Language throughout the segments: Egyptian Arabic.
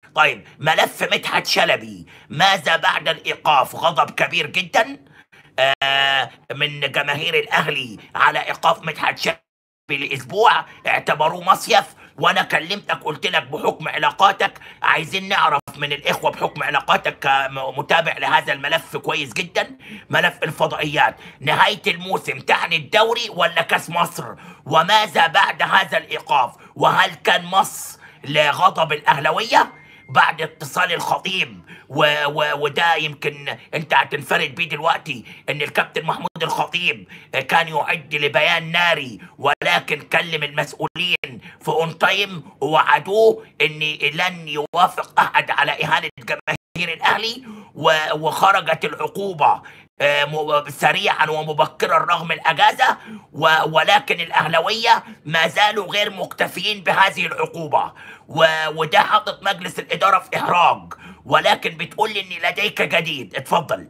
طيب ملف مدحت شلبي ماذا بعد الايقاف غضب كبير جدا آه من جماهير الاهلي على ايقاف مدحت شلبي لاسبوع اعتبروه مصيف وانا كلمتك قلت لك بحكم علاقاتك عايزين نعرف من الاخوه بحكم علاقاتك كمتابع لهذا الملف كويس جدا ملف الفضائيات نهايه الموسم تعني الدوري ولا كاس مصر وماذا بعد هذا الايقاف وهل كان مص لغضب الاهلاويه بعد اتصال الخطيب و و وده يمكن انت هتنفرد بيه دلوقتي ان الكابتن محمود الخطيب كان يعد لبيان ناري ولكن كلم المسؤولين في اون تايم ووعدوه ان لن يوافق احد على اهانه جماهير الاهلي و- وخرجت العقوبه آه، م- سريعا ومبكرا رغم الاجازه و- ولكن الاهلاويه ما زالوا غير مكتفيين بهذه العقوبه و- وده حاطط مجلس الاداره في احراج ولكن بتقول لي ان لديك جديد اتفضل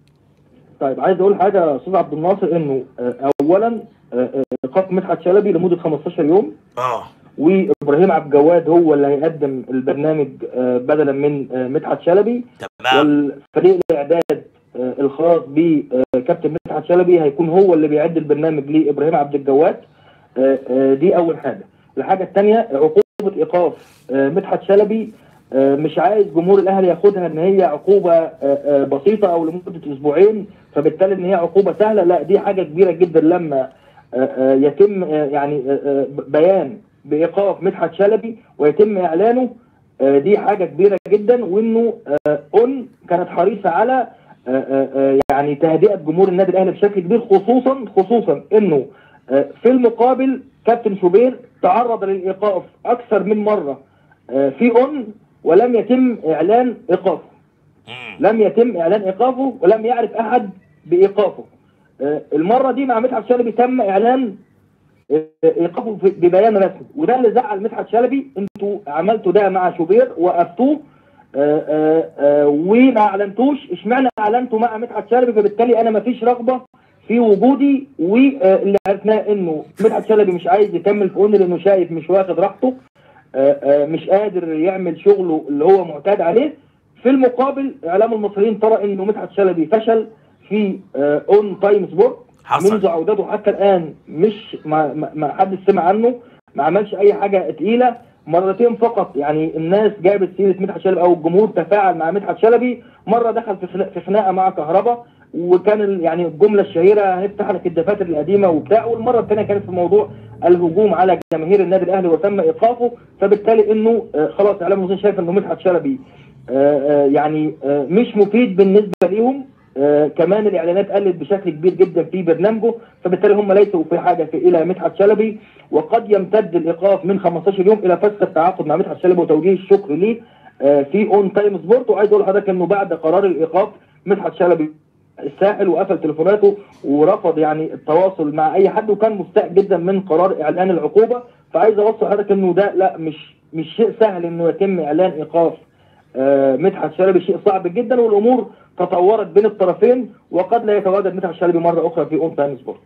طيب عايز اقول حاجه يا استاذ عبد الناصر انه آه، اولا آه، آه، ايقاف مدحت شلبي لمده 15 يوم اه وابراهيم عبد الجواد هو اللي هيقدم البرنامج آه، بدلا من آه، مدحت شلبي تمام والفريق الاعداد آه، الخاص بكابتن مدحت شلبي هيكون هو اللي بيعد البرنامج لابراهيم عبد الجواد آه، آه، دي اول حاجه الحاجه الثانيه عقوبه ايقاف آه، مدحت شلبي آه، مش عايز جمهور الاهلي ياخدها ان هي عقوبه آه، آه، بسيطه او لمده اسبوعين فبالتالي ان هي عقوبه سهله لا دي حاجه كبيره جدا لما آه، آه، يتم آه، يعني آه، آه، بيان بايقاف مدحت شلبي ويتم اعلانه آه، دي حاجه كبيره جدا وانه آه، اون كانت حريصه على آه، آه، آه، يعني تهدئه جمهور النادي الاهلي بشكل كبير خصوصا خصوصا انه آه، في المقابل كابتن شوبير تعرض للايقاف اكثر من مره آه، في اون ولم يتم اعلان ايقافه مم. لم يتم اعلان ايقافه ولم يعرف احد بايقافه آه، المره دي مع مدحت شلبي تم اعلان آه، ايقافه في- ببيان رسمي وده اللي زعل مدحت شلبي انتوا عملتوا ده مع شوبير وقفتوه آه، آه، آه، وما اعلنتوش اشمعنى اعلنتوا مع مدحت شلبي فبالتالي انا ما فيش رغبه في وجودي واللي عرفناه انه مدحت شلبي مش عايز يكمل في اون لانه شايف مش واخد راحته آه، آه، مش قادر يعمل شغله اللي هو معتاد عليه في المقابل اعلام المصريين ترى انه مدحت شلبي فشل في اون تايم سبورت حصل. منذ عودته حتى الان مش ما, ما, ما حد سمع عنه ما عملش اي حاجه تقيله مرتين فقط يعني الناس جابت سيره مدحت شلبي او الجمهور تفاعل مع مدحت شلبي مره دخل في خنا- في خناقه مع كهربا وكان ال- يعني الجمله الشهيره هنفتح لك الدفاتر القديمه وبتاع والمره الثانيه كانت في موضوع الهجوم على جماهير النادي الاهلي وتم ايقافه فبالتالي انه آه، خلاص اعلام المصريين شايف انه مدحت شلبي آه، آه، يعني آه، مش مفيد بالنسبه ليهم آه، كمان الاعلانات قلت بشكل كبير جدا في برنامجه فبالتالي هم ليسوا في حاجه في الى مدحت شلبي وقد يمتد الايقاف من 15 يوم الى فسخ التعاقد مع مدحت شلبي وتوجيه الشكر ليه آه، في اون تايم سبورت وعايز اقول لحضرتك انه بعد قرار الايقاف مدحت شلبي الساحل وقفل تليفوناته ورفض يعني التواصل مع اي حد وكان مستاء جدا من قرار اعلان العقوبه فعايز اوصل لحضرتك انه ده لا مش مش شيء سهل انه يتم اعلان ايقاف آه، مدحت شلبي شيء صعب جدا والامور تطورت بين الطرفين وقد لا يتواجد مدحت شلبي مره اخرى في اون تايم سبورت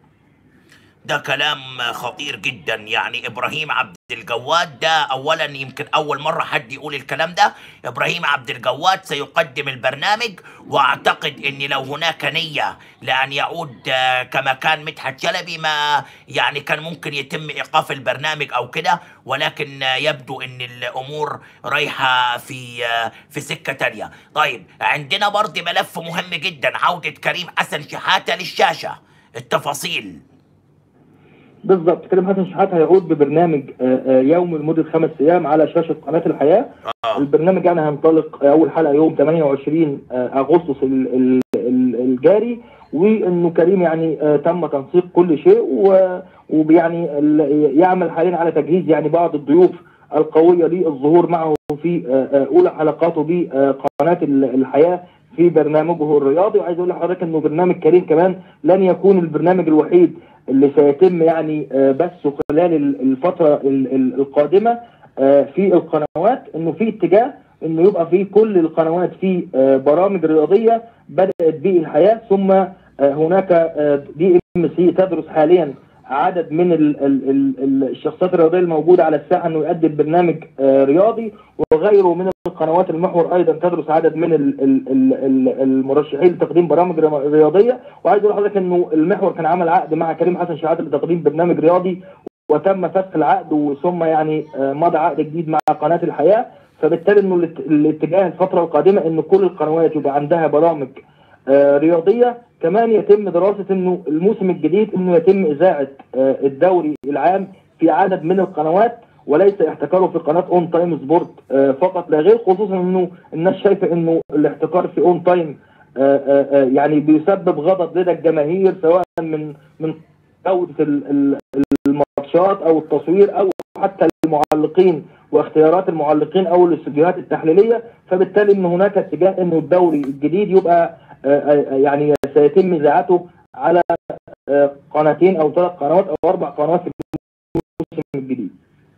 ده كلام خطير جدا يعني ابراهيم عبد الجواد ده اولا يمكن اول مره حد يقول الكلام ده ابراهيم عبد الجواد سيقدم البرنامج واعتقد ان لو هناك نيه لان يعود آه، كما كان مدحت شلبي ما يعني كان ممكن يتم ايقاف البرنامج او كده ولكن آه، يبدو ان الامور رايحه في آه، في سكه تانية طيب عندنا برضه ملف مهم جدا عوده كريم حسن شحاته للشاشه التفاصيل بالظبط كريم حسن شحاته هيعود ببرنامج آه، آه، يومي لمده خمس ايام على شاشه قناه الحياه اه البرنامج يعني هينطلق اول حلقه يوم 28 اغسطس ال- ال- ال- الجاري وانه كريم يعني آه، تم تنسيق كل شيء و- ويعني ال- يعمل حاليا على تجهيز يعني بعض الضيوف القويه للظهور معه في آه، آه، اولى حلقاته بقناه ال- الحياه في برنامجه الرياضي وعايز اقول لحضرتك انه برنامج كريم كمان لن يكون البرنامج الوحيد اللي سيتم يعني آه، بثه خلال ال- الفتره ال- ال- القادمه آه، في القنوات انه في اتجاه انه يبقى في كل القنوات في آه، برامج رياضيه بدات بالحياه ثم آه، هناك دي ام سي تدرس حاليا عدد من ال ال ال الشخصيات الرياضيه الموجوده على الساحه انه يقدم برنامج آه، رياضي وغيره من القنوات المحور ايضا تدرس عدد من ال ال ال ال المرشحين لتقديم برامج رم- رياضيه وعايز اقول لحضرتك انه المحور كان عمل عقد مع كريم حسن شحاته لتقديم برنامج رياضي وتم فسخ العقد ثم يعني آه، مضى عقد جديد مع قناه الحياه فبالتالي انه الات- الاتجاه الفتره القادمه ان كل القنوات يبقى عندها برامج آه، رياضيه كمان يتم دراسه انه الموسم الجديد انه يتم اذاعه آه، الدوري العام في عدد من القنوات وليس احتكاره في قناه اون تايم سبورت آه، فقط لا غير خصوصا انه الناس شايفه انه الاحتكار في اون تايم آه، آه، آه، يعني بيسبب غضب لدى الجماهير سواء من من جوده ال- ال- الماتشات او التصوير او حتى المعلقين واختيارات المعلقين او الاستوديوهات التحليليه فبالتالي ان هناك اتجاه انه الدوري الجديد يبقى آه، آه، يعني سيتم اذاعته على آه، قناتين او ثلاث قنوات او اربع قنوات في الموسم الجديد.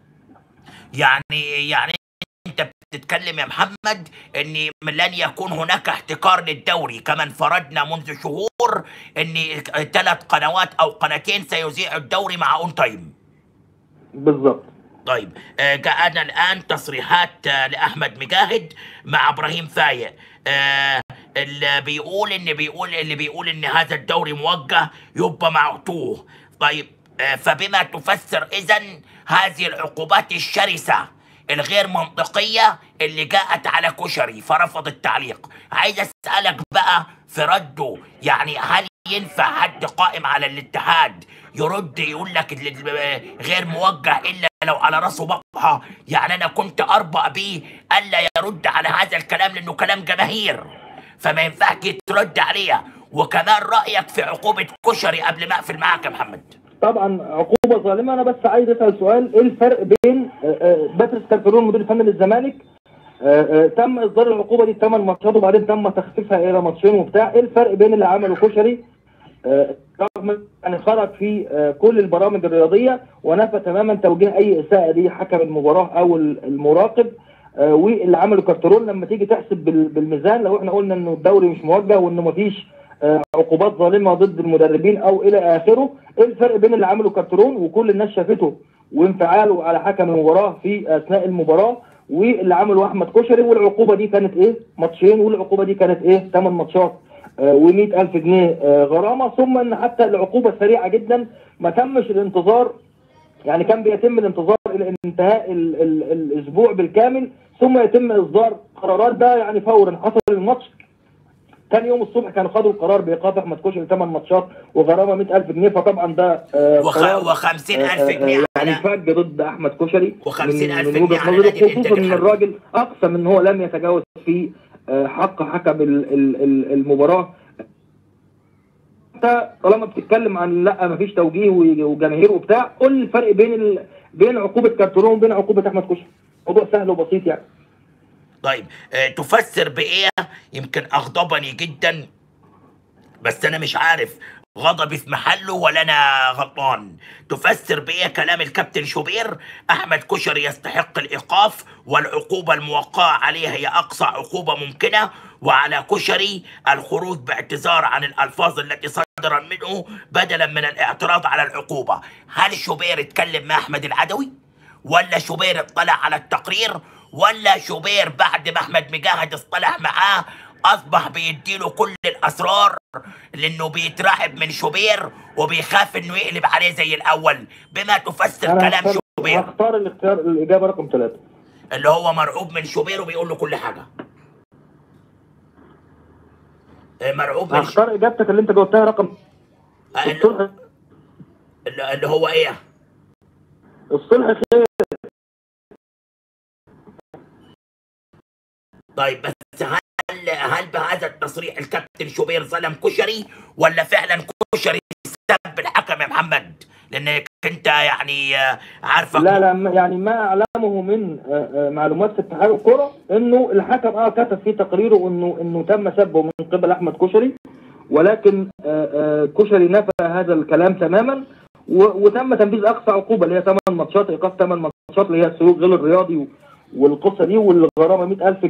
يعني يعني انت بتتكلم يا محمد ان لن يكون هناك احتكار للدوري كما فرضنا منذ شهور ان ثلاث قنوات او قناتين سيذيع الدوري مع اون تايم بالظبط. طيب آه، جاءنا الان تصريحات آه، لاحمد مجاهد مع ابراهيم فايق آه، اللي بيقول ان بيقول اللي بيقول ان هذا الدوري موجه يبقى معطوه طيب آه، فبما تفسر اذا هذه العقوبات الشرسه الغير منطقيه اللي جاءت على كشري فرفض التعليق عايز اسالك بقى في رده يعني هل ينفع حد قائم على الاتحاد يرد يقول لك ال- ال- غير موجه الا لو على راسه بقحه يعني انا كنت اربأ بيه الا يرد على هذا الكلام لانه كلام جماهير فما ينفعش ترد عليها وكمان رايك في عقوبه كشري قبل ما اقفل معاك يا محمد طبعا عقوبه ظالمه انا بس عايز اسال سؤال ايه الفرق بين آه، آه، باتريس كالفيرون مدير الفني للزمالك آه، آه، تم اصدار العقوبه دي ثمان ماتشات وبعدين تم تخفيفها الى ماتشين وبتاع ايه الفرق بين اللي عمله كشري آه، رغم ان خرج في آه، كل البرامج الرياضيه ونفى تماما توجيه اي اساءه ليه حكم المباراه او ال- المراقب آه، واللي عمله كارترون لما تيجي تحسب بال- بالميزان لو احنا قلنا انه الدوري مش موجه وانه مفيش آه، عقوبات ظالمه ضد المدربين او الى اخره ايه الفرق بين اللي عمله كارترون وكل الناس شافته وانفعاله على حكم المباراه في اثناء المباراه واللي عمله احمد كشري والعقوبه دي كانت ايه ماتشين والعقوبه دي كانت ايه ثمان ماتشات و100 ألف جنيه آه، غرامة ثم أن حتى العقوبة سريعة جدا ما تمش الانتظار يعني كان بيتم الانتظار إلى انتهاء ال ال الأسبوع بالكامل ثم يتم إصدار قرارات ده يعني فورا حصل الماتش كان يوم الصبح كانوا خدوا القرار بإيقاف أحمد كوشري ثمان ماتشات وغرامة 100 ألف جنيه فطبعا ده آه، وخ... قرار وخمسين آه، ألف آه، جنيه يعني على فج ضد احمد كشري وخمسين من- ألف من جنيه وجهه على نظري نادي الإنتاج خصوصا ان الحربي. الراجل اقسم ان هو لم يتجاوز في آه، حق حكم ال- ال- ال- المباراه انت طالما بتتكلم عن لا مفيش توجيه و- وجماهير وبتاع قول لي الفرق بين ال... بين عقوبه كارترون وبين عقوبه احمد كشري موضوع سهل وبسيط يعني طيب آه، تفسر بإيه يمكن أغضبني جدا بس أنا مش عارف غضبي في محله ولا أنا غلطان تفسر بإيه كلام الكابتن شوبير أحمد كشري يستحق الإيقاف والعقوبة الموقعة عليه هي أقصى عقوبة ممكنة وعلى كشري الخروج باعتذار عن الألفاظ التي صدر منه بدلا من الاعتراض على العقوبة هل شوبير اتكلم مع أحمد العدوي؟ ولا شوبير اطلع على التقرير ولا شوبير بعد ما احمد مجاهد اصطلح معاه اصبح بيديله كل الاسرار لانه بيترعب من شوبير وبيخاف انه يقلب عليه زي الاول بما تفسر انا كلام هختار, شوبير هختار الاختيار الاجابه رقم ثلاثه اللي هو مرعوب من شوبير وبيقول له كل حاجه آه، مرعوب من ش... هختار اجابتك اللي انت جاوبتها رقم آه، اللي الصلح اللي هو ايه الصلح خير طيب بس هل هل بهذا التصريح الكابتن شوبير ظلم كشري ولا فعلا كشري سب الحكم يا محمد؟ لانك انت يعني آه، عارفك لا لا ما- يعني ما اعلمه من آه، آه، معلومات في اتحاد الكره انه الحكم اه كتب في تقريره انه انه تم سبه من قبل احمد كشري ولكن آه، آه، كشري نفى هذا الكلام تماما و- وتم تنفيذ اقصى عقوبه اللي هي 8 ماتشات ايقاف 8 ماتشات اللي هي السلوك غير الرياضي و- والقصه دي والغرامه 100000 جنيه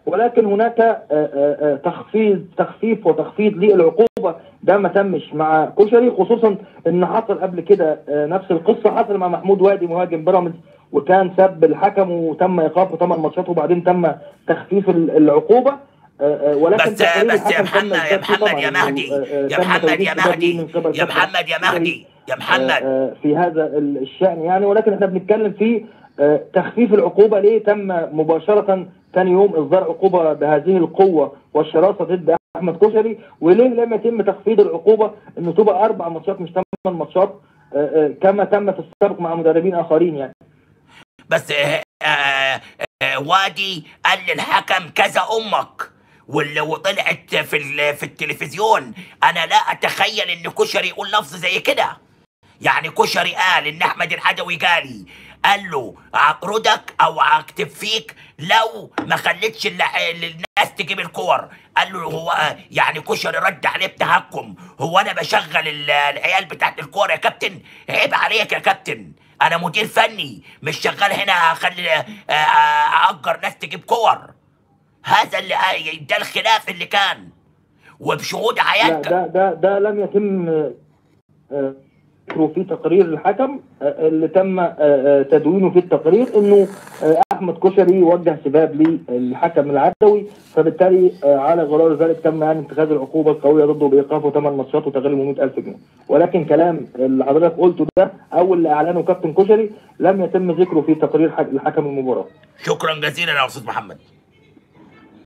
ولكن هناك آه، آه، آه، تخفيض تخفيف وتخفيض للعقوبه ده ما تمش مع كشري خصوصا ان حصل قبل كده آه، نفس القصه حصل مع محمود وادي مهاجم بيراميدز وكان سب الحكم وتم ايقافه ثمان ماتشات وبعدين تم تخفيف ال- العقوبه آه، آه، ولكن بس تقرير بس يا الحكم تم محمد يا إثبات فيه محمد طبعاً يا إنه، مهدي آه، آه، يا تم محمد توجيه يا استجابة ليه مهدي من قبل يا كابتن محمد يا كشري. مهدي يا محمد آه، في هذا الشأن يعني ولكن احنا بنتكلم في آه، تخفيف العقوبة ليه تم مباشرة ثاني يوم إصدار عقوبة بهذه القوة والشراسة ضد أحمد كشري وليه لم يتم تخفيض العقوبة إنه تبقى أربع ماتشات مش ثمان ماتشات آه، آه، كما تم في السابق مع مدربين آخرين يعني بس آه آه آه وادي قال للحكم كذا امك واللي وطلعت في ال- في التلفزيون انا لا اتخيل ان كشري يقول لفظ زي كده يعني كشري قال ان احمد الحدوي جالي قال له اطردك او اكتب فيك لو ما خليتش الل- الناس تجيب الكور قال له هو يعني كشري رد عليه بتهكم هو انا بشغل ال- العيال بتاعت الكور يا كابتن عيب عليك يا كابتن انا مدير فني مش شغال هنا اخلي آه، آه، اجر ناس تجيب كور هذا اللي ده الخلاف اللي كان وبشهود لا عيان ده ده ده لم يتم آه، ذكره في تقرير الحكم آه، اللي تم آه، آه، تدوينه في التقرير انه آه، احمد كشري وجه سباب للحكم العدوي فبالتالي آه، على غرار ذلك تم يعني اتخاذ العقوبه القويه ضده بايقافه ثمان ماتشات وتغريمه 100000 جنيه ولكن كلام اللي حضرتك قلته ده او اللي اعلنه كابتن كشري لم يتم ذكره في تقرير حك- الحكم المباراه شكرا جزيلا يا استاذ محمد